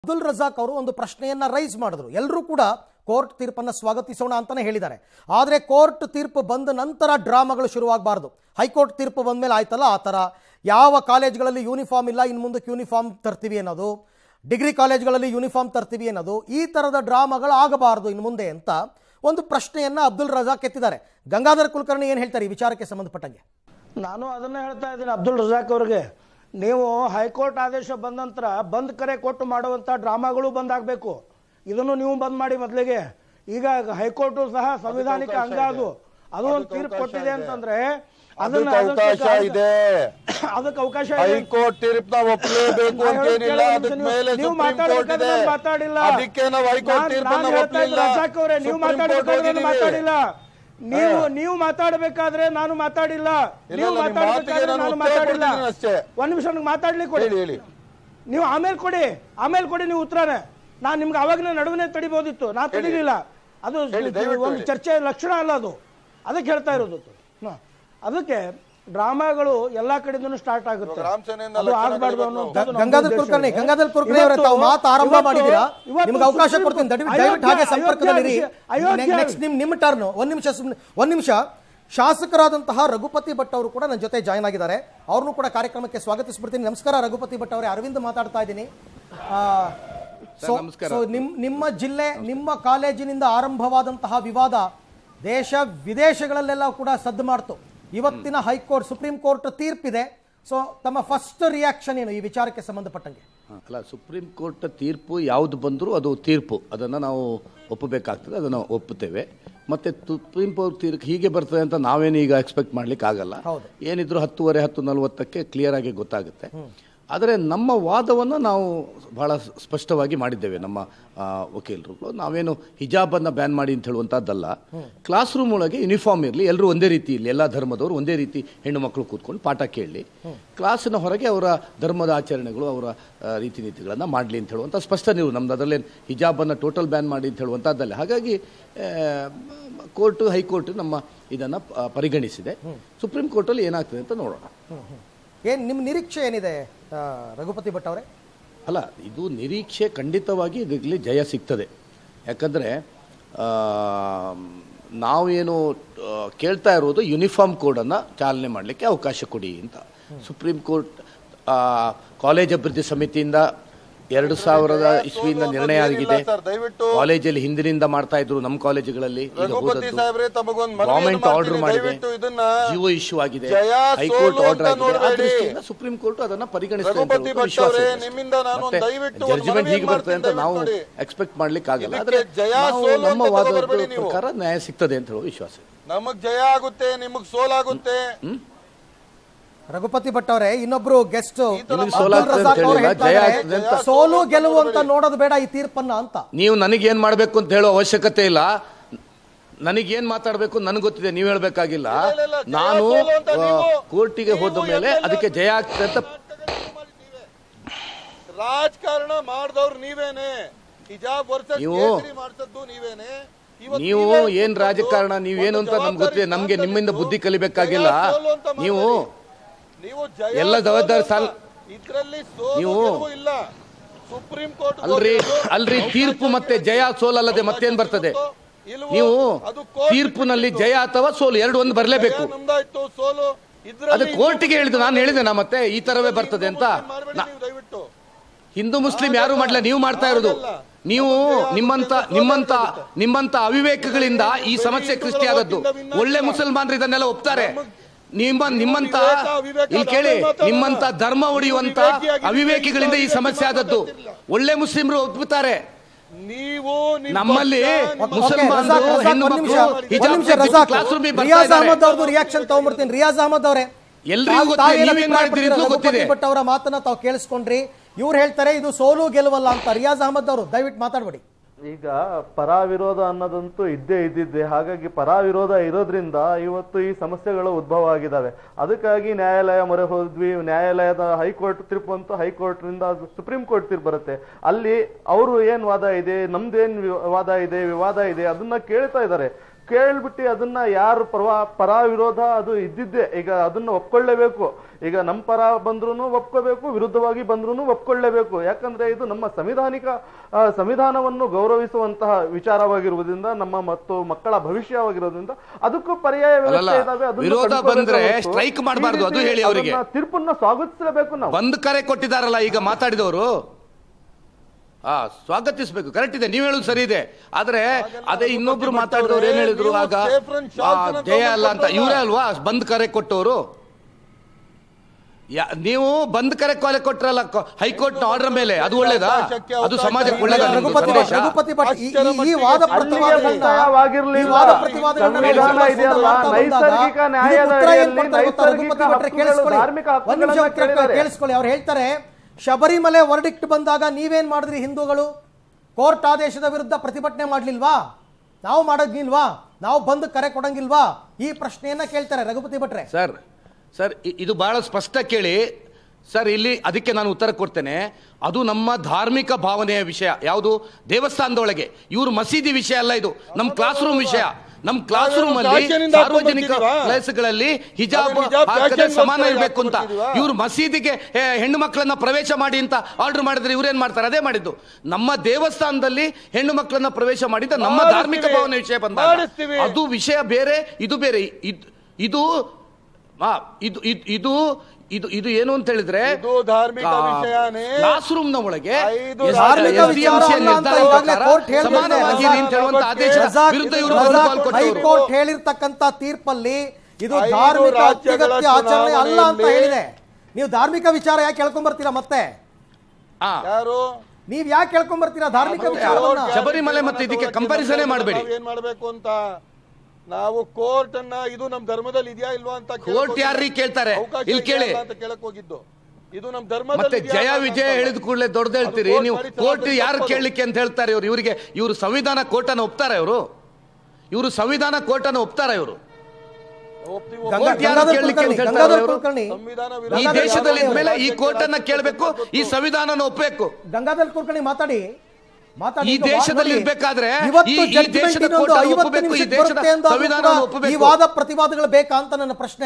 ಅಬ್ದುಲ್ ರಜಾಕ್ ಅವರು ಒಂದು ಪ್ರಶ್ನೆಯನ್ನ ರೈಸ್ ಮಾಡಿದ್ರು ಎಲ್ಲರೂ ಕೂಡ ಕೋರ್ಟ್ ತೀರ್ಪನ್ನು ಸ್ವಾಗತಿಸೋಣ ಅಂತಾನೆ ಹೇಳಿದ್ದಾರೆ ಆದರೆ ಕೋರ್ಟ್ ತೀರ್ಪು ಬಂದ ನಂತರ ಡ್ರಾಮಾಗಳು ಶುರುವಾಗಬಾರ್ದು ಹೈಕೋರ್ಟ್ ತೀರ್ಪು ಬಂದ ಮೇಲೆ ಆಯ್ತಲ್ಲ ಆ ಥರ ಯಾವ ಕಾಲೇಜ್ಗಳಲ್ಲಿ ಯೂನಿಫಾರ್ಮ್ ಇಲ್ಲ ಇನ್ನು ಮುಂದಕ್ಕೆ ಯೂನಿಫಾರ್ಮ್ ತರ್ತೀವಿ ಅನ್ನೋದು ಡಿಗ್ರಿ ಕಾಲೇಜ್ಗಳಲ್ಲಿ ಯೂನಿಫಾರ್ಮ್ ತರ್ತೀವಿ ಅನ್ನೋದು ಈ ಥರದ ಡ್ರಾಮಾಗಳು ಆಗಬಾರ್ದು ಇನ್ನು ಮುಂದೆ ಅಂತ ಒಂದು ಪ್ರಶ್ನೆಯನ್ನ ಅಬ್ದುಲ್ ರಜಾಕ್ ಎತ್ತಿದ್ದಾರೆ ಗಂಗಾಧರ್ ಕುಲಕರ್ಣಿ ಏನು ಹೇಳ್ತಾರೆ ಈ ವಿಚಾರಕ್ಕೆ ಸಂಬಂಧಪಟ್ಟಂಗೆ ನಾನು ಅದನ್ನ ಹೇಳ್ತಾ ಇದ್ದೀನಿ ಅಬ್ದುಲ್ ರಜಾಕ್ ಅವ್ರಿಗೆ ನೀವು ಹೈಕೋರ್ಟ್ ಆದೇಶ ಬಂದ ನಂತರ ಬಂದ್ ಕರೆ ಕೊಟ್ಟು ಮಾಡುವಂತ ಡ್ರಾಮಾಗಳು ಬಂದ್ ಆಗ್ಬೇಕು ಇದನ್ನು ನೀವು ಬಂದ್ ಮಾಡಿ ಮೊದಲಿಗೆ ಈಗ ಹೈಕೋರ್ಟ್ ಸಹ ಸಂವಿಧಾನಿಕ ಅಂಗ ಅದು ಅದು ಒಂದು ತೀರ್ಪು ಕೊಟ್ಟಿದೆ ಅಂತಂದ್ರೆ ಅದನ್ನ ಅದಕ್ಕೆ ಅವಕಾಶ ಅದಕ್ಕೆ- ಇದೆ ಅದಕ್ಕೆ ಅವಕಾಶ ಇದೆ ಹೈಕೋರ್ಟ್ ತೀರ್ಪನ್ನ ಒಪ್ಪಲೇಬೇಕು ನಾನು ಅಂತ ಏನಿಲ್ಲ ಹೇಳೋದು ಅದಕ್ಕೆ ನೀವು- ಮೇಲೆ ನೀವು ಸುಪ್ರೀಂ ಕೋರ್ಟ್ ಮಾತಾಡ್ಬೇಕಾದ್ರೆ ಇದೆ ನಾನು ಮಾತಾಡಿಲ್ಲ ಅದಕ್ಕೆ ನಾವು ಹೈಕೋರ್ಟ್ ನಾನ್- ತೀರ್ಪನ್ನ ನಾನ್ ಹೇಳ್ತಾ ಇದ್ದೀನಿ ಒಪ್ಪಲಿಲ್ಲ ರಜಾಕ್ ಅವರೇ, ನೀವು ಸುಪ್ರೀಂ ಕೋರ್ಟ್ ಮಾತಾಡ್ಬೇಕಾದ್ರೆ ನಾನು ಹೋಗಿದ್ದೀವಿ. ಮಾತಾಡಿಲ್ಲ ನೀವು ನೀವು ಮಾತಾಡಬೇಕಾದ್ರೆ ನಾನು ಮಾತಾಡಿಲ್ಲ ಇಲ್ಲ, ನೀವು ನಿಮ್ಮ ಮಾತಾಡಬೇಕಾದ್ರೆ ಮಾತಿಗೆ ನಾನು ನಾನು ಉತ್ತರ ಮಾತಾಡಿಲ್ಲ ಕೊಡ್ತೀನಿ ಅಷ್ಟೇ. ಒಂದ್ ನಿಮಿಷ ನನಗೆ ಮಾತಾಡ್ಲಿಕ್ಕೆ ಕೊಡಿ ಹೇಳಿ ಹೇಳಿ ನೀವು ಆಮೇಲೆ ಕೊಡಿ ಆಮೇಲೆ ಕೊಡಿ ನೀವು ಉತ್ತರನೇ ನಾನು ನಿಮ್ಗೆ ಅವಾಗಿನ ನಡುವನೆ ತಡಿಬೋದಿತ್ತು ನಾ ತಡಿಲಿಲ್ಲ ಅದು ಹೇಳಿ, ದಯವಿಟ್ಟು ಒಂದು ಹೇಳಿ. ಚರ್ಚೆ ಲಕ್ಷಣ ಅಲ್ಲ ಅದು ಅದಕ್ಕೆ ಹೇಳ್ತಾ ಇರೋದು ಹ. ಅದಕ್ಕೆ ಡ್ರಾಮಾಗಳು ಎಲ್ಲಾ ಕಡೆಯಿಂದನೂ ಸ್ಟಾರ್ಟ್ ಆಗುತ್ತೆ ಇವಾಗ ರಾಮ್ ಸೇನೆಯಿಂದ ಅದು ಲಕ್ಷಣ ಆಗ್ಬಾರ್ದು ಕಡಿಬೇಕು. ಅನ್ನೋದು ನಮ್ಮ ಗಂಗಾಧರ್ ಉದ್ದೇಶ ಕುಲಕರ್ಣಿ ಇದೆ. ಗಂಗಾಧರ್ ಕುಲಕರ್ಣಿ ಅವರೇ ಇವತ್ತು- ತಾವು ಮಾತು ಆರಂಭ ಇವತ್ತು- ಮಾಡಿದ್ದೀರಾ ಇವತ್ತು ನಿಮ್ಗೆ ಅವಕಾಶ ಸುಪ್ರೀಂ ಕೊಡ್ತೀನಿ ದಯವಿಟ್ಟು ಅಯೋಧ್ಯ- ದಯವಿಟ್ಟು ಹಾಗೆ ಸಂಪರ್ಕದಲ್ಲಿರಿ ಅಯೋಧ್ಯ ಅಯೋಧ್ಯ- ನೆಕ್ಸ್ಟ್ ನಿಮ್ ನಿಮ್ಮ ಟರ್ನ್ ಒಂದ್ ನಿಮಿಷ ಸುಮ್ನೆ ಒಂದ್ ನಿಮಿಷ ಶಾಸಕರಾದಂತಹ ರಘುಪತಿ ಭಟ್ ಅವರು ಕೂಡ ನನ್ನ ಜೊತೆ ಜಾಯ್ನ್ ಆಗಿದ್ದಾರೆ ಅವ್ರನ್ನೂ ಕೂಡ ಕಾರ್ಯಕ್ರಮಕ್ಕೆ ಸ್ವಾಗತಿಸ್ಬಿಡ್ತೀನಿ ನಮಸ್ಕಾರ ರಘುಪತಿ ಭಟ್ ಅವರೇ ಅರವಿಂದ್ ಮಾತಾಡ್ತಾ ಇದ್ದೀನಿ ಆ, ಸೊ ಸೊ ನಿಮ್ ನಿಮ್ಮ ಜಿಲ್ಲೆ ನಿಮ್ಮ ಕಾಲೇಜಿನಿಂದ ಆರಂಭವಾದಂತಹ ವಿವಾದ ದೇಶ ವಿದೇಶಗಳಲ್ಲೆಲ್ಲ ಕೂಡ ಸದ್ದು ಮಾಡ್ತು ಇವತ್ತಿನ ಹೈಕೋರ್ಟ್ ಸುಪ್ರೀಂ ಕೋರ್ಟ್ ತೀರ್ಪಿದೆ ಸೊ ತಮ್ಮ ಫಸ್ಟ್ ರಿಯಾಕ್ಷನ್ ಏನು ಈ ವಿಚಾರಕ್ಕೆ ಸಂಬಂಧಪಟ್ಟಂಗೆ ಅಲ್ಲ ಸುಪ್ರೀಂ ಕೋರ್ಟ್ ತೀರ್ಪು ಯಾವುದು ಬಂದರೂ ಅದು ತೀರ್ಪು ಅದನ್ನು ನಾವು ಒಪ್ಪಬೇಕಾಗ್ತದೆ ಅದನ್ನು ಒಪ್ಪುತ್ತೇವೆ ಮತ್ತೆ ಸುಪ್ರೀಂ ಕೋರ್ಟ್ ತೀರ್ಪು ಹೀಗೆ ಬರ್ತದೆ ಅಂತ ನಾವೇನು ಈಗ ಎಕ್ಸ್ಪೆಕ್ಟ್ ಮಾಡ್ಲಿಕ್ಕೆ ಆಗಲ್ಲ ಹೌದು. ಏನಿದ್ರು ಹತ್ತುವರೆ ಹತ್ತು ನಲವತ್ತಕ್ಕೆ ಕ್ಲಿಯರ್ ಆಗಿ ಗೊತ್ತಾಗುತ್ತೆ ಆದರೆ ನಮ್ಮ ವಾದವನ್ನು ನಾವು ಬಹಳ ಸ್ಪಷ್ಟವಾಗಿ ಮಾಡಿದ್ದೇವೆ ನಮ್ಮ ಆ, ವಕೀಲರುಗಳು ನಾವೇನು ಹಿಜಾಬನ್ನು ಬ್ಯಾನ್ ಮಾಡಿ ಅಂತ ಹೇಳುವಂಥದ್ದಲ್ಲ ಕ್ಲಾಸ್ ರೂಮ್ ಒಳಗೆ ಯೂನಿಫಾರ್ಮ್ ಇರಲಿ ಎಲ್ಲರೂ ಒಂದೇ ರೀತಿ ಇರಲಿ ಎಲ್ಲ ಧರ್ಮದವರು ಒಂದೇ ರೀತಿ ಹೆಣ್ಣು ಮಕ್ಕಳು ಕೂತ್ಕೊಂಡು ಪಾಠ ಕೇಳಲಿ ಕ್ಲಾಸಿನ ಹೊರಗೆ ಅವರ ಧರ್ಮದ ಆಚರಣೆಗಳು ಅವರ ಆ, ರೀತಿ ನೀತಿಗಳನ್ನು ಮಾಡಲಿ ಅಂತ ಹೇಳುವಂಥ ಸ್ಪಷ್ಟ ನೀವು ನಮ್ದು ಅದರಲ್ಲೇ ಹಿಜಾಬನ್ನು ಟೋಟಲ್ ಬ್ಯಾನ್ ಮಾಡಿ ಅಂತ ಹೇಳುವಂಥದ್ದಲ್ಲ ಹಾಗಾಗಿ ಕೋರ್ಟ್ ಹೈಕೋರ್ಟ್ ನಮ್ಮ ಇದನ್ನು ಪರಿಗಣಿಸಿದೆ ಸುಪ್ರೀಂ ಕೋರ್ಟಲ್ಲಿ ಏನಾಗ್ತದೆ ಅಂತ ನೋಡೋಣ ಏನ್ ನಿಮ್ಮ ನಿರೀಕ್ಷೆ ಏನಿದೆ ಆ, ರಘುಪತಿ ಭಟ್ ಅವರೇ ಅಲ್ಲ ಇದು ನಿರೀಕ್ಷೆ ಖಂಡಿತವಾಗಿ ಇದರಲ್ಲಿ ಜಯ ಸಿಗ್ತದೆ ಯಾಕಂದರೆ ನಾವೇನು ಆ, ಕೇಳ್ತಾ ಇರೋದು ಯೂನಿಫಾರ್ಮ್ ಕೋಡನ್ನು ಚಾಲನೆ ಮಾಡಲಿಕ್ಕೆ ಅವಕಾಶ ಕೊಡಿ ಅಂತ ಸುಪ್ರೀಂ ಕೋರ್ಟ್ ಆ, ಕಾಲೇಜ್ ಅಭಿವೃದ್ಧಿ ಸಮಿತಿಯಿಂದ ಎರಡು ಸಾವಿರದ ಇಸ್ವಿಯಿಂದ ನಿರ್ಣಯ ಆಗಿದೆ ಸರ್ ದಯವಿಟ್ಟು ಕಾಲೇಜಲ್ಲಿ ಹಿಂದಿನಿಂದ ಮಾಡ್ತಾ ಇದ್ರು ನಮ್ಮ ಕಾಲೇಜುಗಳಲ್ಲಿ ಈಗ ರಘುಪತಿ ಹೋದದ್ದು ಸಾಹೇಬ್ರೆ ತಮಗೊಂದು ಗವರ್ಮೆಂಟ್ ಆರ್ಡರ್ ಮಾಡಿದೆ ದಯವಿಟ್ಟು ಇದನ್ನ ಜಿಯೋ ಇಶ್ಯೂ ಆಗಿದೆ ಜಯ ಹೈಕೋರ್ಟ್ ಸೋಲು ಆರ್ಡರ್ ಅಂತ ಆಗಿದೆ ಆ ನೋಡ್ಬೇಡಿ. ದೃಷ್ಟಿಯಿಂದ ಸುಪ್ರೀಂ ಕೋರ್ಟ್ ಅದನ್ನ ಪರಿಗಣಿಸ್ತದೆ ಅಂತ ರಘುಪತಿ ಹೇಳುವಂಥ ಭಟ್ ವಿಶ್ವಾಸ ಅವರೇ, ಇದೆ. ನಿಮ್ಮಿಂದ ನಾನು ಒಂದು ಮತ್ತೆ ದಯವಿಟ್ಟು ಒಂದು ಜಡ್ಜ್ಮೆಂಟ್ ಮನವಿ ಹೀಗೆ ಬರ್ತದೆ ಅಂತ ಮಾಡ್ತೀನಿ, ನಾವು ದಯವಿಟ್ಟು ಎಕ್ಸ್ಪೆಕ್ಟ್ ಮಾಡ್ಲಿಕ್ಕೆ ಆಗಲ್ಲ ಇದಕ್ಕೆ ಆದ್ರೆ ಜಯ ನಾವು ಸೋಲು ನಮ್ಮ ಅಂತ ವಾದದ ತಗೊಬರ್ಬೇಡಿ ನೀವು. ಪ್ರಕಾರ ನ್ಯಾಯ ಸಿಗ್ತದೆ ಅಂತ ಹೇಳುವ ವಿಶ್ವಾಸ ಇದೆ. ನಮಗ್ ಜಯ ಆಗುತ್ತೆ ನಿಮಗ್ ಸೋಲಾಗುತ್ತೆ ರಘುಪತಿ ಭಟ್ ಅವರೇ ಇನ್ನೊಬ್ರು ಗೆಸ್ಟ್ ನಿಮಗೆ ಸೋಲಾಗ್ತದೆ ಅಂತ ಹೇಳಿಲ್ಲ, ಜಯ ಆಗ್ತದೆ ಅಂತ ಸೋಲು ಗೆಲುವು ಅಂತ ನೋಡೋದು ಬೇಡ ಈ ತೀರ್ಪನ್ನ ಅಂತ ನೀವು ನನಗೇನ್ ಮಾಡ್ಬೇಕು ಅಂತ ಹೇಳೋ ಅವಶ್ಯಕತೆ ಇಲ್ಲ ನನಗೇನ್ ಮಾತಾಡ್ಬೇಕು ನನಗೆ ಗೊತ್ತಿದೆ ನೀವು ಹೇಳ್ಬೇಕಾಗಿಲ್ಲ ಇಲ್ಲ, ಇಲ್ಲ, ಜಯ ನಾನು ಸೋಲು ಅಂತ ನೀವು- ಕೋರ್ಟಿಗೆ ಹೋದ ನೀವು ಮೇಲೆ ಎಲ್ಲ- ಅದಕ್ಕೆ ಜಯ ಆಗ್ತದೆ ಅಂತ ರಾಜಕಾರಣ ಮಾಡಿದವ್ರು ನೀವೇನೆ ಹಿಜಾಬ್ ವರ್ಸಸ್ ನೀವು- ಕೇಸರಿ ಮಾಡ್ಸದ್ದು ನೀವೇನೆ ಇವತ್ತು ನೀವು ನೀವೇ ಏನ್ ಕೂತ್ಕೊಂಡು ರಾಜಕಾರಣ ನೀವೇನು ಅಂತ ಒಂದು ನಮ್ಗೆ ಗೊತ್ತಿದೆ ನಮ್ಗೆ ಜವಾಬ್ದಾರಿ ನಿಮ್ಮಿಂದ ಬುದ್ಧಿ ಜಯ ಕಲಿಬೇಕಾಗಿಲ್ಲ ಸೋಲು ಅಂತ ಮಾಡಬೇಡಿ. ನೀವು ನೀವು ಜಯ ಎಲ್ಲ ಜವಾಬ್ದಾರಿ ಸಾಲ್- ಇದರಲ್ಲಿ ಸೋಲು ನೀವು- ಗೆಲುವು ಇಲ್ಲ ಸುಪ್ರೀಂ ಕೋರ್ಟ್ ಅಲ್ರಿ ಅಲ್ರಿ ತೀರ್ಪು ಮತ್ತೆ ಜಯ ಸೋಲಲ್ಲದೆ ಮತ್ತೇನ್ ಬರ್ತದೆ ನೀವು ತೀರ್ಪಿನಲ್ಲಿ ಜಯ ಅಥವಾ ಸೋಲು ಎರಡು ಒಂದು ಬರಲೇಬೇಕು ನಮ್ದಾಯ್ತು ಸೋಲು ಅದು ಇದ್ರಲ್ಲಿ ಕೋರ್ಟಿಗೆ ಹೇಳಿದ್ದು ನಾನು ಹೇಳಿದೆ ನಾ ಮತ್ತೆ ಈ ತರವೇ ಬರ್ತದೆ ಅಂತ ಮಾಡ್ಬೇಡಿ ನಾ- ನೀವು ದಯವಿಟ್ಟು ಹಿಂದೂ ಮುಸ್ಲಿಂ ಯಾರು ಮಾಡಲ್ಲ ನೀವು ಮಾಡ್ತಾ ಇರೋದು ನೀವು ನಿಮ್ಮಂತ ನಿಮ್ಮಂತ ನಿಮ್ಮಂತ ಅವಿವೇಕಗಳಿಂದ ಈ ಸಮಸ್ಯೆ ಸೃಷ್ಟಿಯಾದದ್ದು ಒಳ್ಳೆ ಮುಸಲ್ಮಾನರು ಇದನ್ನೆಲ್ಲ ಒಪ್ತಾರೆ ನಿಮ್ಮ ನಿಮ್ಮಂತ ಇಲ್ಲಿ ಕೇಳಿ ನಿಮ್ಮಂತ ಧರ್ಮ ಉಳಿಯುವಂತ ಅವಿವೇಕಿಗಳಿಂದ ಈ ಸಮಸ್ಯೆ ಆದದ್ದು ಒಳ್ಳೆ ಮುಸ್ಲಿಮರು ಒಪ್ಪುತ್ತಾರೆ ನೀವು ನಿಮ್ಮ ನಮ್ಮಲ್ಲಿ ಪಕ್ಷ, ನಿಮ್ಮ ಮುಸಲ್ಮಾನರು, ರಜಾಕ್, ರಜಾಕ್, ಹೆಣ್ಣು ಒಂದ್ ನಿಮಿಷ, ಮಕ್ಕಳು ಒಂದ್ ಹಿಜಾಬ್ ನಿಮಿಷ ತೆಗೆದು ರಜಾಕ್, ಕ್ಲಾಸ್ ರೂಮಿಗೆ ಬರ್ತಾ ರಿಯಾಜ್ ಇದ್ದಾರೆ. ಅಹಮದ್ ಅವ್ರದ್ದು ರಿಯಾಕ್ಷನ್ ತಗೊಂಡ್ಬಿಡ್ತೀನಿ ರಿಯಾಜ್ ಅಹಮದ್ ಅವರೇ ಎಲ್ರಿಗೂ ತಾವು- ಗೊತ್ತಿದೆ, ತಾವೇನು ನೀವೇನ್ ಅಭಿಪ್ರಾಯ ಮಾಡ್ತೀರಿ ಪಡ್ತೀರಾ? ಅಂತ ರಘುಪತಿ ಗೊತ್ತಿದೆ. ಭಟ್ ಅವರ ಮಾತನ್ನ ತಾವು ಕೇಳಿಸ್ಕೊಂಡ್ರಿ ಇವ್ರು ಹೇಳ್ತಾರೆ ಇದು ಸೋಲು ಗೆಲುವಲ್ಲ ಅಂತ ರಿಯಾಜ್ ಅಹಮದ್ ಅವರು ದಯವಿಟ್ಟು ಮಾತಾಡ್ಬೇಡಿ ಈಗ ಪರ ವಿರೋಧ ಅನ್ನೋದಂತೂ ಇದ್ದೇ ಇದ್ದಿದ್ದೆ ಹಾಗಾಗಿ ಪರ ವಿರೋಧ ಇರೋದ್ರಿಂದ ಇವತ್ತು ಈ ಸಮಸ್ಯೆಗಳು ಉದ್ಭವ ಆಗಿದ್ದಾವೆ ಅದಕ್ಕಾಗಿ ನ್ಯಾಯಾಲಯ ಮೊರೆ ಹೋದ್ವಿ ನ್ಯಾಯಾಲಯದ ಹೈಕೋರ್ಟ್ ತೀರ್ಪು ಅಂತ ಹೈಕೋರ್ಟ್ ನಿಂದ ಸುಪ್ರೀಂ ಕೋರ್ಟ್ ತೀರ್ಪು ಬರುತ್ತೆ ಅಲ್ಲಿ ಅವರು ಏನ್ ವಾದ ಇದೆ ನಮ್ದೇನ್ ವಿ- ವಾದ ಇದೆ ವಿವಾದ ಇದೆ ಅದನ್ನ ಕೇಳ್ತಾ ಇದ್ದಾರೆ ಕೇಳ್ಬಿಟ್ಟು ಅದನ್ನ ಯಾರು ಪರವಾ ಪರ ವಿರೋಧ ಅದು ಇದ್ದಿದ್ದೆ ಈಗ ಅದನ್ನ ಒಪ್ಕೊಳ್ಳೇಬೇಕು ಈಗ ನಮ್ಮ ಪರ ಬಂದ್ರು ಒಪ್ಕೋಬೇಕು ವಿರುದ್ಧವಾಗಿ ಬಂದ್ರು ಒಪ್ಕೊಳ್ಳೇಬೇಕು ಯಾಕಂದ್ರೆ ಇದು ನಮ್ಮ ಸಂವಿಧಾನಿಕ ಆ, ಸಂವಿಧಾನವನ್ನು ಗೌರವಿಸುವಂತಹ ವಿಚಾರವಾಗಿರುವುದರಿಂದ ನಮ್ಮ ಮತ್ತು ಮಕ್ಕಳ ಭವಿಷ್ಯವಾಗಿರೋದ್ರಿಂದ ಅದಕ್ಕೂ ಪರ್ಯಾಯ ವ್ಯವಸ್ಥೆ ಅಲ್ಲಲ್ಲ, ಇದಾವೆ ಅದನ್ನು ವಿರೋಧ ಕಂಡುಕೋಬೇಕು ಬಂದ್ರೆ ಹೊರತು strike ಮಾಡ್ಬಾರ್ದು, ಈ ಅದು ರೀತಿ ಹೇಳಿ ಅವರಿಗೆ. ಅದನ್ನ ತೀರ್ಪನ್ನ ಸ್ವಾಗತಿಸಲೇಬೇಕು ನಾವು ಬಂದ್ ಕರೆ ಕೊಟ್ಟಿದ್ದಾರಲ್ಲ ಈಗ ಮಾತಾಡಿದವರು ಆ ಸ್ವಾಗತಿಸ್ಬೇಕು ಕರೆಕ್ಟ್ ಇದೆ ನೀವ್ ಹೇಳುದು ಸರಿ ಇದೆ ಆದ್ರೆ ಅದೇ ಇನ್ನೊಬ್ರು ಮಾತಾಡಿದವ್ರು ಏನ್ ಹೇಳಿದ್ರು ಆಗ ನೀವು safe and ಆ, short ಅನ್ನ ಜಯ ಅಲ್ಲ ಅಂತ ತಗೊಂಡ್ಬಂದ್ರಲ್ಲ. ಇವರೇ ಅಲ್ವಾ ಬಂದ್ ಕರೆ ಕೊಟ್ಟವರು ಯಾ- ನೀವು ಬಂದ್ ಕರೆ ಕೊಲೆ ಕೊಟ್ರಲ್ಲ ಹೈಕೋರ್ಟ್ ನ ಆರ್ಡರ್ ಮೇಲೆ ಅದು ಒಳ್ಳೇದಾ ಅವಕಾಶಕ್ಕೆ ಅದು ಅವಕಾಶ ಸಮಾಜಕ್ಕೆ ಇಲ್ಲ. ಒಳ್ಳೇದಾ ನಿಮ್ದು ರಘುಪತಿ ಸಂದೇಶ? ರಘುಪತಿ ಭಟ್ ಈ- ಅಷ್ಟರ ಈ- ಈ ಮಟ್ಟಿಗೆ ವಾದ ಅಲ್ಲಿಗೆ ಪ್ರತಿವಾದಗಳನ್ನ ಮುಕ್ತಾಯವಾಗಿರ್ಲಿಲ್ಲ. ಈ ವಾದ ಪ್ರತಿವಾದಗಳನ್ನ ನಾವು ಸಂವಿಧಾನ ವಿಶ್ಲೇಷಣೆ ಇದೆಯಲ್ಲ, ಮಾಡ್ತಾ ಬಂದಾಗ ನೈಸರ್ಗಿಕ ಇದಕ್ಕೆ ನ್ಯಾಯದ ಉತ್ತರ ಏನ್ ಅಡಿಯಲ್ಲಿ ಕೊಡ್ತಾರೆ ಗೊತ್ತಾ ನೈಸರ್ಗಿಕ ರಘುಪತಿ ಭಟ್ರೆ? ಹಕ್ಕುಗಳು, ಕೇಳಿಸ್ಕೊಳ್ಳಿ. ಧಾರ್ಮಿಕ ಒಂದ್ ನಿಮಿಷ ಹಕ್ಕುಗಳನ್ನ ಕೇಳಿದ್ದಾರೆ. ಕೇಳಿಸ್ಕೊಳ್ಳಿ ಅವ್ರು ಹೇಳ್ತಾರೆ ಶಬರಿಮಲೆ ವರ್ಡಿಕ್ಟ್ ಬಂದಾಗ ನೀವೇನ್ ಮಾಡಿದ್ರಿ ಹಿಂದೂಗಳು ಕೋರ್ಟ್ ಆದೇಶದ ವಿರುದ್ಧ ಪ್ರತಿಭಟನೆ ಮಾಡ್ಲಿಲ್ವಾ ನಾವು ಮಾಡೋದಿಲ್ವಾ ನಾವು ಬಂದು ಕರೆ ಕೊಡಂಗಿಲ್ವಾ ಈ ಪ್ರಶ್ನೆಯನ್ನ ಕೇಳ್ತಾರೆ ರಘುಪತಿ ಭಟ್ರೆ ಸರ್ ಸರ್ ಇ- ಇದು ಬಹಳ ಸ್ಪಷ್ಟ ಕೇಳಿ ಸರ್ ಇಲ್ಲಿ ಅದಕ್ಕೆ ನಾನು ಉತ್ತರ ಕೊಡ್ತೇನೆ ಅದು ನಮ್ಮ ಧಾರ್ಮಿಕ ಭಾವನೆಯ ವಿಷಯ ಯಾವುದು ದೇವಸ್ಥಾನದೊಳಗೆ ಇವರು ಮಸೀದಿ ವಿಷಯ ಅಲ್ಲ ಇದು ನಮ್ಮ ಕ್ಲಾಸ್ ರೂಮ್ ವಿಷಯ ನಮ್ಮ ಕ್ಲಾಸ್ ರೂಮ್ ಅಲ್ಲಿ ಫ್ಯಾಷನ್ನಿಂದ ಸಾರ್ವಜನಿಕ ಹಾಕೊಂಡ್ಬರ್ತಿದೀವಾ? ಪ್ಲೇಸ್ಗಳಲ್ಲಿ ಹಿಜಾಬ್ ಅದನ್ನ ಹಿಜಾಬ್ ಹಾಕದೆ ಫ್ಯಾಷನ್ಗೋಸ್ಕರ ಸಮಾನ ಇರಬೇಕು ಅಂತ ಹಾಕೊಂಡ್ಬರ್ತಿದೀವಾ? ಇವರು ಮಸೀದಿಗೆ ಏ, ಹೆಣ್ಣು ಮಕ್ಕಳನ್ನ ಪ್ರವೇಶ ಮಾಡಿ ಅಂತ ಆರ್ಡರ್ ಮಾಡಿದ್ರೆ ಇವ್ರೇನ್ ಮಾಡ್ತಾರೆ ಅದೇ ಮಾಡಿದ್ದು ನಮ್ಮ ದೇವಸ್ಥಾನದಲ್ಲಿ ಹೆಣ್ಣು ಮಕ್ಕಳನ್ನ ಪ್ರವೇಶ ಮಾಡಿದ ನಮ್ಮ ಧಾರ್ಮಿಕ ಮಾಡಿಸ್ತೀವಿ. ಭಾವನೆ ವಿಷಯ ಬಂದಾಗ ಮಾಡಿಸ್ತೀವಿ. ಅದು ವಿಷಯ ಬೇರೆ ಇದು ಬೇರೆ ಇದ್- ಇದು ಆ, ಇದು ಇದು- ಇದು ಇದು ಇದು ಏನು ಅಂತ ಹೇಳಿದ್ರೆ ಇದು ಧಾರ್ಮಿಕ ವಿಷಯನೇ. ಕ್ಲಾಸ್ ರೂಮ್ ನ ಒಳಗೆ ಐದು ಎಸ್- ಧಾರ್ಮಿಕ ಎಸ್ ಡಿ ಎಂ ವಿಚಾರ ಸಿ ಅಲ್ಲ ಅಂತ ನಿರ್ಧಾರ ಈಗಾಗಲೇ ಪ್ರಕಾರ ಕೋರ್ಟ್ ಹೇಳಿದೆ. ಸಮಾನವಾಗಿರಿ ಅಂತ ಹೇಳುವಂತ ಆದೇಶದ ರಜಾಕ್- ವಿರುದ್ಧ ಇವರು ರಜಾಕ್ ಬಂದು ಕಾಲ್ ಕೊಟ್ಟವರು ಹೈಕೋರ್ಟ್ ಹೇಳಿರ್ತಕ್ಕಂತ ತೀರ್ಪಲ್ಲಿ ಇದು ಐದು ಧಾರ್ಮಿಕ ರಾಜ್ಯಗಳ ಅತ್ಯಗತ್ಯ ಆಚರಣೆ ಅಲ್ಲ ಅಂತ ಚುನಾವಣೆಯಲ್ಲಿ ಹೇಳಿದೆ ನೀವು ಧಾರ್ಮಿಕ ವಿಚಾರ ಯಾಕೆ ಕೇಳ್ಕೊಂಡ್ ಬರ್ತೀರಾ ಮತ್ತೆ ಆ, ಯಾರು ನೀವ್ ಯಾಕೆ ಕೇಳ್ಕೊಂಡ್ ಬರ್ತೀರಾ ಧಾರ್ಮಿಕ ಅದು ವಿಚಾರವನ್ನ ಕೋರ್ಟ್ ಶಬರಿಮಲೆ ಮತ್ತೆ ಇದಕ್ಕೆ ಅದಕ್ಕೆ comparison ಏ ನಾವು ಮಾಡ್ಬೇಡಿ. ಏನ್ ಮಾಡ್ಬೇಕು ಅಂತ ನಾವು ಕೋರ್ಟ್ ಅನ್ನ ಇದು ನಮ್ ಧರ್ಮದಲ್ಲಿ ಇದೆಯಾ ಇಲ್ವಾ ಅಂತ ಕೇಳಕ್ ಕೋರ್ಟ್ ಹೋಗಿದ್ದು. ಯಾರ್ರೀ ಕೇಳ್ತಾರೆ? ಅವಕಾಶ ಇಲ್ಲಿ ಇದೆಯಾ ಕೇಳಿ. ಇಲ್ಲ ಅಂತ ಕೇಳಕ್ ಹೋಗಿದ್ದು ಇದು ನಮ್ ಧರ್ಮದಲ್ಲಿ ಮತ್ತೆ ಇದೆಯಾ ಜಯ ಅಂತ ವಿಜಯ ಅಂತ ಹೇಳಿದ ಕೂಡಲೇ ದೊಡ್ಡದು ಹೇಳ್ತೀರಿ ಕೋರ್ಟ್ ನೀವು ಮಾಡಿ ಕೋರ್ಟ್ ತಪ್ಪದು. ಯಾರು ಕೇಳಲಿಕ್ಕೆ ಅಂತ ಹೇಳ್ತಾರೆ ಇವರು ಇವರಿಗೆ ಇವರು ಸಂವಿಧಾನ ಕೋರ್ಟನ್ನು ಒಪ್ತಾರೆ ಇವರು ಇವರು ಸಂವಿಧಾನ ಕೋರ್ಟನ್ನು ಒಪ್ತಾರ ಇವರು ಒಪ್ತೀವಿ, ಗಂಗಾ- ಒಪ್ತೀವಿ. ಯಾರು ಗಂಗಾಧರ್ ಕೇಳಲಿಕ್ಕೆ ಕುಲಕರ್ಣಿ ಅಂತ ಹೇಳ್ತಾರೆ ಗಂಗಾಧರ್ ಅವರು? ಕುಲಕರ್ಣಿ ಸಂವಿಧಾನ ಈ ವಿರೋಧ ದೇಶದಲ್ಲಿ ಯಾವುದೇ ಇದ್ಮೇಲೆ ಈ ರಾಜ್ಯಕ್ಕೆ ಕೋರ್ಟ್ ಅನ್ನ ರಾಜ್ಯಕ್ಕೆ ಕೇಳಬೇಕು ಈ ಗೊತ್ತು. ಸಂವಿಧಾನನ ಒಪ್ಪಬೇಕು ಗಂಗಾಧರ್ ಕುಲಕರ್ಣಿ ಮಾತಾಡಿ ಮಾತಾಡಿ ಈ ಈಗ ವಾದ ದೇಶದಲ್ಲಿ ನೋಡಿ. ಇರ್ಬೇಕಾದ್ರೆ ಇವತ್ತು ಈ- ಈ judgment ದೇಶದ ಇನ್ನೊಂದು ಕೋರ್ಟ್ ಅನ್ನು 50 ಒಪ್ಪಬೇಕು, ಈ ನಿಮಿಷಕ್ಕೆ ದೇಶದ ಬರುತ್ತೆ ಅಂದಾಗ್ಲೂ ಸಂವಿಧಾನವನ್ನು ಕೂಡ ಒಪ್ಪಬೇಕು. ಈ ವಾದ ಪ್ರತಿವಾದಗಳು ಬೇಕಾ ಅಂತ ನನ್ನ ಪ್ರಶ್ನೆ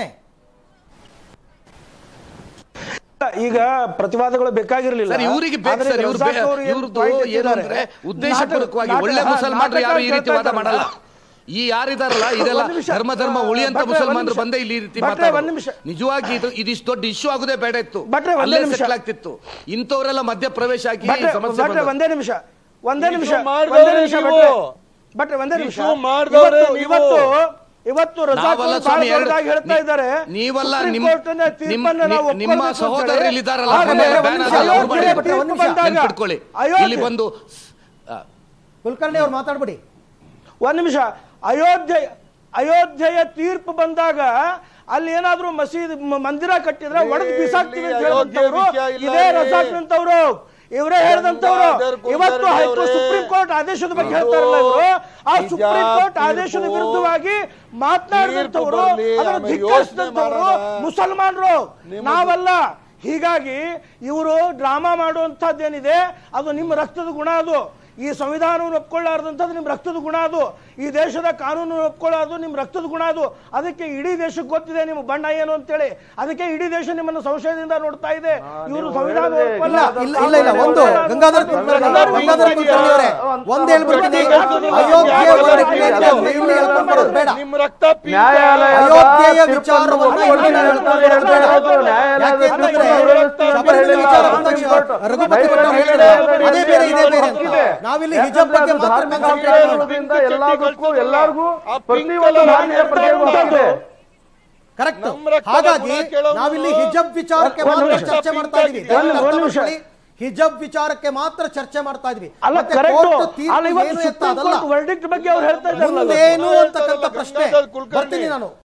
ಈಗ ಪ್ರತಿವಾದಗಳು ಬೇಕಾಗಿರ್ಲಿಲ್ಲ ಸರ್ ಇವರಿಗೆ ಬೇಕು ಆದ್ರೆ ಸರ್ ಇವ್ರು ರಜಾಕ್ ಅವರು ಏನ್ ಇವ್ರದ್ದು point ಏನು ಎತ್ತಿದ್ದಾರೆ? ಅಂದ್ರೆ ಉದ್ದೇಶಪೂರ್ವಕವಾಗಿ ನಾಟಕ- ಒಳ್ಳೆ ನಾಟಕ- ಮುಸಲ್ಮಾನರು ಯಾರು ಈ ರೀತಿ ನಾಟಕ ವಾದ ಮಾಡಲ್ಲ ಈ ಯಾರಿದಾರಲ್ಲ ಇದೆಲ್ಲ ಒಂದ್ ನಿಮಿಷ. ಧರ್ಮ ಧರ್ಮ ಉಳಿಯಂತ ಭಟ್ರೆ, ಒಂದ್ ಮುಸಲ್ಮಾನರು ನಿಮಿಷ. ಬಂದೇ ಇಲ್ಲಿ ಈ ರೀತಿ ಭಟ್ರೆ, ಒಂದ್ ಮಾತಾಡೋದು ನಿಮಿಷ. ನಿಜವಾಗಿ ಇದು ಇದಿಷ್ಟು ದೊಡ್ಡ ಇಶ್ಯೂ ಆಗೋದೇ ಬೇಡ ಇತ್ತು ಭಟ್ರೆ, ಒಂದೇ ಅಲ್ಲೇ ನಿಮಿಷ. settle ಆಗ್ತಿತ್ತು ಇಂಥವರೆಲ್ಲ ಮಧ್ಯ ಪ್ರವೇಶ ಆಗಿ ಭಟ್ರೆ, ಸಮಸ್ಯೆ ಭಟ್ರೆ, ಬಂದದ್ದು. ಒಂದೇ ನಿಮಿಷ ಒಂದೇ issue ನಿಮಿಷ ಮಾಡ್ದವ್ರೆ ಒಂದೇ ನಿಮಿಷ ನೀವು. ಭಟ್ರೆ ಭಟ್ರೆ ಒಂದೇ ನಿಮಿಷ issue ಮಾಡ್ದವ್ರೆ ಇವತ್ತು- ನೀವು. ಇವತ್ತು ಇವತ್ತು ರಜಾಕ್ ನಾವಲ್ಲ ಅವರು ಸ್ವಾಮಿ, ಬಹಳ ಎರಡು- ದೊಡ್ಡದಾಗಿ ಹೇಳ್ತಾ ನೀ- ಇದ್ದಾರೆ ನೀವಲ್ಲ, ಸುಪ್ರೀಂ ನಿಮ್ಮ- ಕೋರ್ಟ್ನ ತೀರ್ಪನ್ನ ನಿಮ್ಮ- ನಾವು ನಿಮ್ಮ ಒಪ್ಕೊಳ್ಬೇಕು ಸಹೋದರರು ಅಂತೇಳಿ. ಇಲ್ಲಿದ್ದಾರಲ್ಲ, ಆದರೆ ಮೊನ್ನೆ ಒಂದು ban ನಿಮಿಷ, ಆದಲ್ಲ, ಅವ್ರು ಅಯೋಧ್ಯೆ ಮಾಡಿ. ತೀರ್ಪು ಒಂದು ನಿಮಿಷ. ಬಂದಾಗ- ನೆನ್ಪಿಟ್ಕೊಳ್ಳಿ ಅಯೋಧ್ಯೆ- ಇಲ್ಲಿ ಬಂದು ಆ, ಕುಲಕರ್ಣಿ ಅವ್ರು ಮಾತಾಡ್ಬಿಡಿ ಒಂದ್ ನಿಮಿಷ ಅಯೋಧ್ಯೆ ಅಯೋಧ್ಯೆಯ ತೀರ್ಪು ಬಂದಾಗ ಅಲ್ಲಿ ಏನಾದ್ರೂ ಮಸೀದಿ ಮ- ಮಂದಿರ ಕಟ್ಟಿದ್ರೆ ಇಲ್ಲಿ- ಒಡೆದು ಬಿಸಾಕ್ತೀವಿ ಅಂತ ಇಲ್ಲಿ ಅಯೋಧ್ಯೆ ಹೇಳುವಂತವ್ರು ವಿಷಯ ಇಲ್ಲ ಇದೇ ಇಲ್ಲಿ. ರಜಾಕ್ನಂತವ್ರು ಇವರೇ ಹೇಳಿದಂತವ್ರು ಗಂಗಾಧರ್ ಕುಲಕರ್ಣಿ ಇವತ್ತು ಹೈಕೋರ್ಟ್ ಅವರೇ. ಸುಪ್ರೀಂ ಕೋರ್ಟ್ ಆದೇಶದ ಬಗ್ಗೆ ಇದು ಹೇಳ್ತಾರಲ್ಲ ಇವರು ಆ ನಿಜ ಸುಪ್ರೀಂ ಕೋರ್ಟ್ ಆದೇಶದ ತೀರ್ಪು ವಿರುದ್ಧವಾಗಿ ಮಾತನಾಡಿದಂತವ್ರು ತೀರ್ಪು ಬರ್ಲಿ, ಅದನ್ನು ಆಮೇಲೆ ಧಿಕ್ಕರಿಸಿದಂತವ್ರು ಯೋಚ್ನೆ ಮಾಡೋಣ. ಮುಸಲ್ಮಾನರು ನಿಮ್ಮದು- ನಾವಲ್ಲ ಹೀಗಾಗಿ ಇವರು ಡ್ರಾಮಾ ಮಾಡುವಂತದ್ದೇನಿದೆ ಅದು ನಿಮ್ಮ ರಕ್ತದ ಗುಣ ಅದು ಈ ಸಂವಿಧಾನವನ್ನು ಒಪ್ಕೊಳ್ಳಾರ್ದಂಥದ್ದು ನಿಮ್ಮ ರಕ್ತದ ಗುಣ ಅದು ಈ ದೇಶದ ಕಾನೂನು ಒಪ್ಕೊಳ್ಳೋದು ನಿಮ್ಮ ರಕ್ತದ ಗುಣ ಅದು ಅದಕ್ಕೆ ಇಡೀ ದೇಶಕ್ಕೆ ಗೊತ್ತಿದೆ ನಿಮ್ಮ ಬಣ್ಣ ಏನು ಅಂತೇಳಿ ಅದಕ್ಕೆ ಇಡೀ ದೇಶ ನಿಮ್ಮನ್ನು ಸಂಶಯದಿಂದ ನೋಡ್ತಾ ಇದೆ ಇವರು ನೀವು ಸಂವಿಧಾನ ಹೇಳಿದ್ರೆ ಒಪ್ಪಲ್ಲ. ಇಲ್ಲ ಇಲ್ಲ ಇಲ್ಲ ಇಲ್ಲ ಒಂದು ಗಂಗಾಧರ್ ಕುಲಕರ್ಣಿ ಗಂಗಾಧರ್ ಕುಲಕರ್ಣಿ ಅವರೇ ಒಂದ್ ಹೇಳ್ಬಿಡ್ತೀನಿ ಅಯೋಧ್ಯೆ ವರ್ಡಿಕ್ಟ್ನ ಅಂತ ಇಲ್ಲಿ ಹೇಳ್ಕೊಂಡ್ ಬರೋದು ಬೇಡ ನಿಮ್ ರಕ್ತ pink ನ್ಯಾಯಾಲಯ ಅಯೋಧ್ಯೆಯ ವಿಚಾರವನ್ನ ಇಲ್ಲಿ ನಾವು ಹೇಳ್ಕೊಂಡು ಬರೋದು ಬೇಡ. ಯಾಕೆಂತಂದ್ರೆ ಶಬರಿಮಲೆ ವಿಚಾರ ಬಂದಾಗ ರಘುಪತಿ ಭಟ್ ಅವ್ರು ಹೇಳಿದ್ರು, ಅದೇ ಬೇರೆ ಇದೇ ಬೇರೆ ಅಂತ ನಾವಿಲ್ಲಿ ಹಿಜಾಬ್ ಬಗ್ಗೆ ಮಾತ್ರ ಕಾನ್ಸಂಟ್ರೇಟ್ ಮಾಡೋದು ಎಲ್ಲದಕ್ಕೂ ಎಲ್ಲರಿಗೂ ಆ pink ಪ್ರತಿಯೊಂದು colour ಧಾರ್ಮಿಕ ಪ್ರತ್ಯೇಕ ಗೊತ್ತಾಗಿದೆ. ಕರೆಕ್ಟ್ ನಮ್ಮ ರಕ್ತದ ಹಾಗಾಗಿ ಗುಣ ಕೇಳೋನು ನಾವಿಲ್ಲಿ ಹಿಜಬ್ ವಿಚಾರಕ್ಕೆ ಒಂದ್ ಮಾತ್ರ ನಿಮಿಷ. ಚರ್ಚೆ ಮಾಡ್ತಾ ಇದೀವಿ ಒಂದ್- ಒಂದ್ ದಯವಿಟ್ಟು ನಿಮಿಷ. ಅರ್ಥ ಮಾಡ್ಕೊಳ್ಳಿ. ಹಿಜಬ್ ವಿಚಾರಕ್ಕೆ ಮಾತ್ರ ಚರ್ಚೆ ಮಾಡ್ತಾ ಇದೀವಿ ಅಲ್ಲ ಮತ್ತೆ ಕರೆಕ್ಟ್ ಕೋರ್ಟ್ ಅಲ್ಲ ತೀರ್ಪು ಇವತ್ತು ಏನು ಎತ್ತ ಸುಪ್ರೀಂ ಅದಲ್ಲ ಕೋರ್ಟ್ ವರ್ಡಿಕ್ಟ್ ಬಗ್ಗೆ ಅವ್ರು ಹೇಳ್ತಾ ಇದ್ದಾರೆ ಮುಂದೇನು ಅಂತಕ್ಕಂಥ ಪ್ರಶ್ನೆ ಗಂಗಾಧರ್ ಕುಲಕರ್ಣಿ. ಬರ್ತೀನಿ ನಾನು